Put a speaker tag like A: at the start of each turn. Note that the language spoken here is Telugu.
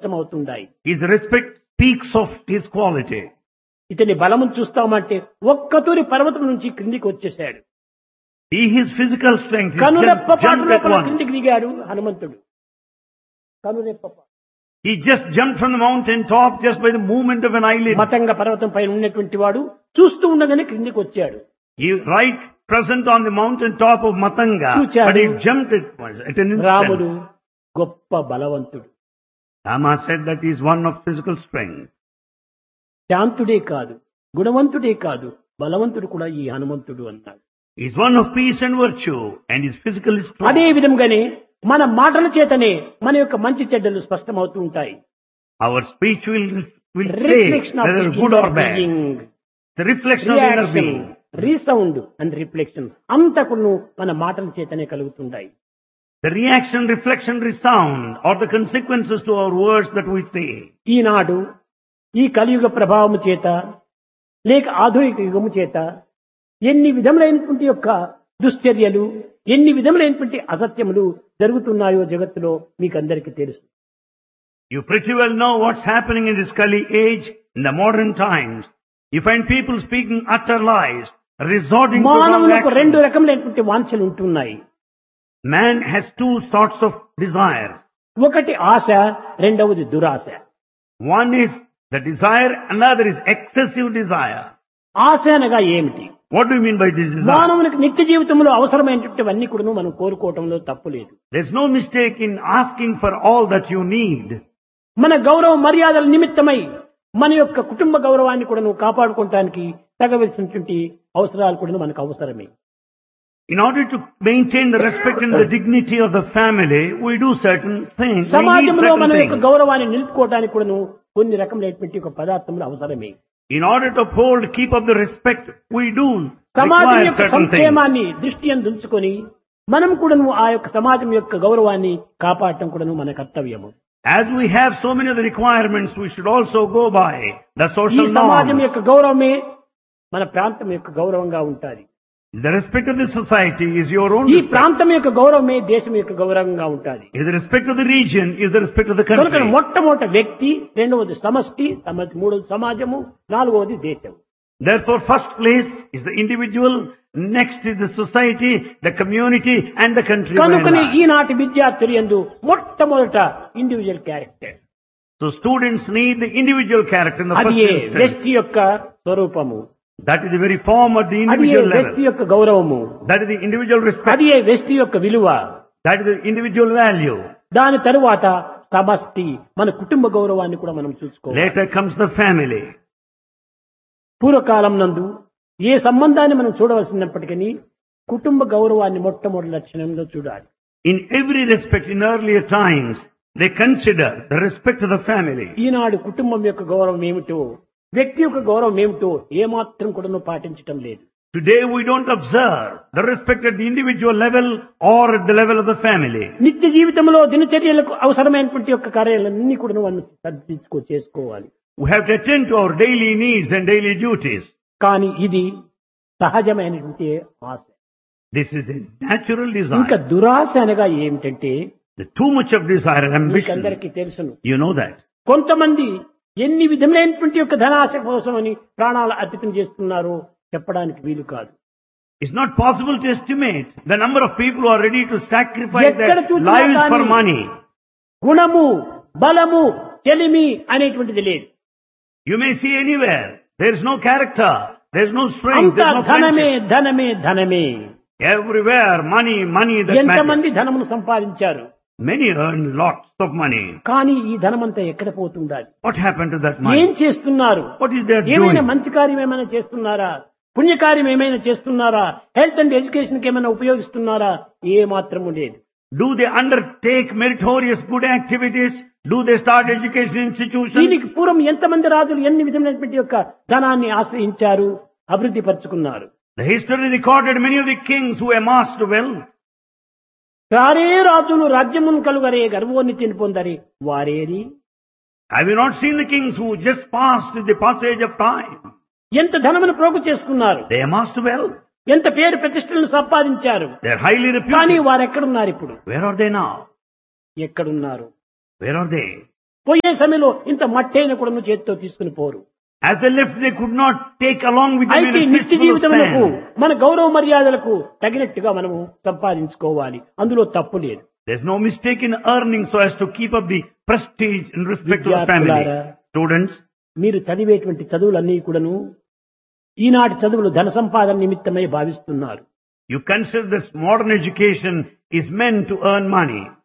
A: స్పష్టమవుతుండాయి
B: His respect speaks of his quality.
A: ఇతని బలము చూస్తామంటే ఒక్కతూరి పర్వతం నుంచి క్రిందికి వచ్చేశాడు
B: He, his physical strength, he
A: కనురెప్ప
B: jumped,
A: పాటు
B: jumped at
A: లోపల
B: once.
A: క్రిందికి దిగాడు హనుమంతుడు కనురెప్ప పాటు.
B: He just jumped from the mountain top just by the movement of an eyelid.
A: Matanga పర్వతం పైన ఉన్నటువంటి వాడు చూస్తూ ఉండగానే క్రిందికి వచ్చాడు
B: He right present on the mountain top of Matanga,
A: చూచాడు.
B: but he jumped at once, at an
A: రాముడు
B: instant.
A: గొప్ప బలవంతుడు
B: Rama said that he is one of physical strength.
A: శాంతుడే కాదు గుణవంతుడే కాదు బలవంతుడు కూడా ఈ హనుమంతుడు అన్నాడు
B: He is one of peace and virtue, and is physically strong.
A: అదే విధంగానే మన మాటల చేతనే మన యొక్క మంచి చెడ్డలు స్పష్టమవుతూ ఉంటాయి
B: Our speech will, will say
A: reflection of
B: whether good or bad. The reflection of the inner
A: reaction
B: being.
A: Resound and reflection అంతకును మన మాటల చేతనే కలుగుతుంటాయి
B: The reaction, reflection, resound are the consequences to our words that we say.
A: ఈనాడు ఈ కలియుగ ప్రభావము చేత లేక ఆధునిక యుగము చేత ఎన్ని విధములైనటువంటి యొక్క దుశ్చర్యలు ఎన్ని విధములైనటువంటి అసత్యములు జరుగుతున్నాయో జగత్తులో మీకందరికీ తెలుసు
B: You pretty well know what's happening in this Kali age, in the modern times. You find people speaking utter lies, resorting to wrong
A: మానవులకు రెండు
B: actions.
A: రకములైనటువంటి వాంఛలు ఉంటున్నాయి
B: Man has two sorts of desires.
A: ఒకటి ఆశ రెండవది దురాశ
B: One is the desire, another is excessive desire.
A: ఆశ అనగా ఏమిటి
B: What do you mean by this desire?
A: మానవునికి నిత్య జీవితంలో అవసరమైనటువంటివన్నీ కూడా మనం కోరుకోవటంలో తప్పు లేదు
B: There's no mistake in asking for all that you need.
A: మన గౌరవ మర్యాదల నిమిత్తమై మన యొక్క కుటుంబ గౌరవాన్ని కూడా నువ్వు కాపాడుకోవటానికి తగవలసినటువంటి అవసరాలు కూడా మనకు అవసరమే
B: In order to maintain the respect and the dignity of the family, we do certain things. We need
A: సమాజంలో
B: certain
A: మన యొక్క
B: things.
A: గౌరవాన్ని నిలుపుకోవడానికి కూడా కొన్ని రకములైనటువంటి ఒక పదార్థములు అవసరమే
B: In order to uphold, keep up the respect, we do
A: సమాజం
B: require
A: యొక్క
B: certain things.
A: సంక్షేమాన్ని దృష్టి ఉంచుకొని మనం కూడాను ఆ యొక్క సమాజం యొక్క గౌరవాన్ని కాపాడటం కూడాను మన కర్తవ్యము
B: As we have so many other requirements, we should also go by the
A: ఈ
B: social
A: సమాజం
B: norms.
A: యొక్క గౌరవమే మన ప్రాంతం యొక్క గౌరవంగా ఉంటాది
B: The respect of the society is your own
A: ఈ
B: respect.
A: ప్రాంతం యొక్క గౌరవమే దేశం యొక్క గౌరవంగా ఉంటాది
B: Is the respect of the region, is the respect of the
A: కనుక
B: country.
A: మొట్టమొదటి వ్యక్తి రెండవది సమష్టి సమతి మూడవది సమాజము నాలుగవది దేశం
B: Therefore, first place is the individual, next is the society, the community, and the country. by and
A: కనుకని
B: large.
A: ఈనాటి విద్యార్థులు ఎందు మొట్టమొదట individual character
B: So students need the individual character in the
A: అది
B: first
A: ఏ
B: instance.
A: వ్యక్తి యొక్క స్వరూపము
B: That is the very form of the
A: అది ఏ
B: individual
A: వ్యక్తి
B: level.
A: యొక్క గౌరవము
B: That is the individual respect.
A: అది ఏ వ్యక్తి యొక్క విలువ
B: That is the individual value.
A: దాని తరువాత సమష్టి మన కుటుంబ గౌరవాన్ని కూడా మనం చూసుకోవాలి
B: Later comes the family.
A: పూర్వకాలం నందు ఏ సంబంధాన్ని మనం చూడవలసినప్పటికీ కుటుంబ గౌరవాన్ని మొట్టమొదటి లక్షణంలో చూడాలి
B: In every respect, in earlier times, they consider the respect of the family.
A: ఈనాడు కుటుంబం యొక్క గౌరవం ఏమిటో వ్యక్తి యొక్క గౌరవం ఏమిటో ఏమాత్రం కూడా పాటించటం లేదు
B: Today we don't observe the respect at the individual level or at the level of the family.
A: నిత్య జీవితంలో దినచర్యలకు అవసరమైనటువంటి యొక్క కార్యాలన్నీ కూడా మనం సర్దించుకో చేసుకోవాలి
B: We have to attend to our daily needs and daily duties.
A: కానీ ఇది సహజమైనటువంటి ఆశ
B: This is a natural
A: ఇంకా
B: desire.
A: దురాశ అనగా ఏమిటంటే
B: The too much of desire and ambition.
A: మీకందరికీ తెలుసును
B: You know that.
A: కొంతమంది ఎన్ని విధములైనటువంటి యొక్క ధనాశ కోసమని ప్రాణాలు అర్పితం చేస్తున్నారో చెప్పడానికి వీలు కాదు
B: It's not possible to estimate the number of people who are ready to sacrifice
A: ఎక్కడ
B: their
A: చూసినా
B: lives for
A: కానీ
B: money.
A: గుణము బలము చెలిమి అనేటువంటిది లేదు
B: You may see anywhere. There is no character. There is no strength.
A: అంతా
B: There is no
A: ధనమే
B: friendship.
A: ధనమే ధనమే
B: Everywhere, money, money that
A: ఎంతమంది
B: matters.
A: ధనమును సంపాదించారు
B: Many earn lots of money.
A: కానీ ఈ ధనమంతా ఎక్కడ పోతుండాలి
B: What happened to that
A: ఏం
B: money?
A: చేస్తున్నారు
B: What is their
A: ఏమైనా
B: doing?
A: మంచి కార్యం ఏమైనా చేస్తున్నారా పుణ్యకార్యం ఏమైనా చేస్తున్నారా హెల్త్ అండ్ ఎడ్యుకేషన్ కి ఏమైనా ఉపయోగిస్తున్నారా ఏ మాత్రము లేదు
B: Do they undertake meritorious good activities? Do they start education institutions?
A: దీనికి పూర్వం ఎంతమంది రాజులు ఎన్ని విధమైనటువంటి యొక్క ధనాన్ని ఆశ్రయించారు అభివృద్ధి పరుచుకున్నారు
B: The history recorded many of the kings who amassed wealth.
A: వారే రాజులు రాజ్యమును కలుగరే గర్వోన్నతిని పొందరే వారేరి
B: Have you not seen the kings who just passed with the passage of time?
A: ఎంత ధనమును ప్రోగు చేసుకున్నారు
B: They amassed wealth.
A: ఎంత పేరు ప్రతిష్టలను సంపాదించారు
B: They are highly
A: కానీ
B: reputed.
A: వారు ఎక్కడున్నారు ఇప్పుడు
B: Where are they now?
A: ఎక్కడున్నారు
B: Where are they?
A: పోయే సమయంలో ఇంత మట్టైన కూడా నువ్వు చేతితో తీసుకుని పోరు
B: As they left, they could not take along with them
A: అయితే
B: a
A: నిత్య
B: fistful of
A: జీవితములకు
B: sand.
A: మన గౌరవ మర్యాదలకు తగినట్టుగా మనము సంపాదించుకోవాలి అందులో తప్పు లేదు
B: There's no mistake in earning so as to keep up the prestige and respect of the family.
A: విద్యార్థులారా,
B: Students,
A: మీరు చదివేటువంటి చదువులన్నీ కూడాను ఈనాటి చదువులు ధన సంపాదన నిమిత్తమై భావిస్తున్నారు
B: you consider this modern education is meant to earn money.